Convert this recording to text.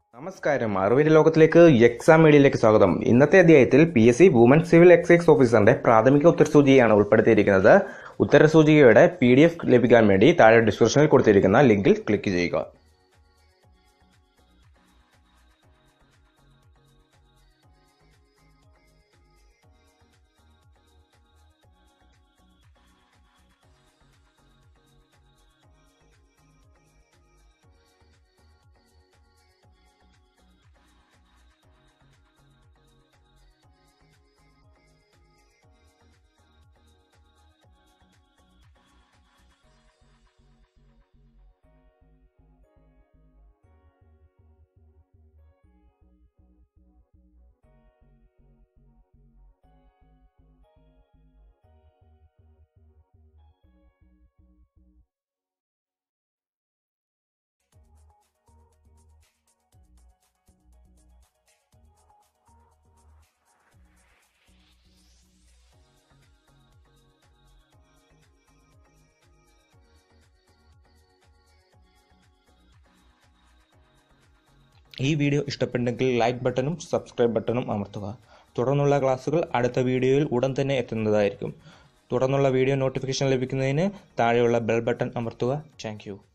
നമസ്കാരം അറിവിന്റെ ലോകത്തിലേക്ക് എക്സാം മീഡിയയിലേക്ക് സ്വാഗതം ഇന്നത്തെ അധ്യായത്തിൽ P S C woman civil excise ഓഫീസറിന്റെ പ്രാഥമിക ഉത്തരസൂചികയാണ് ഉൾപ്പെടുത്തിയിരിക്കുന്നത് ഉത്തരസൂചികയുടെ പി ഡി എഫ് ലഭിക്കാൻ വേണ്ടി താഴെ ഡിസ്ക്രിപ്ഷനിൽ കൊടുത്തിരിക്കുന്ന ലിങ്കിൽ ക്ലിക്ക് ചെയ്യുക ഈ വീഡിയോ ഇഷ്ടപ്പെട്ടെങ്കിൽ ലൈക്ക് ബട്ടണും സബ്സ്ക്രൈബ് ബട്ടണും അമർത്തുക തുടർന്നുള്ള ക്ലാസ്സുകൾ അടുത്ത വീഡിയോയിൽ ഉടൻ തന്നെ എത്തുന്നതായിരിക്കും തുടർന്നുള്ള വീഡിയോ നോട്ടിഫിക്കേഷൻ ലഭിക്കുന്നതിന് താഴെയുള്ള ബെൽ ബട്ടൺ അമർത്തുക താങ്ക്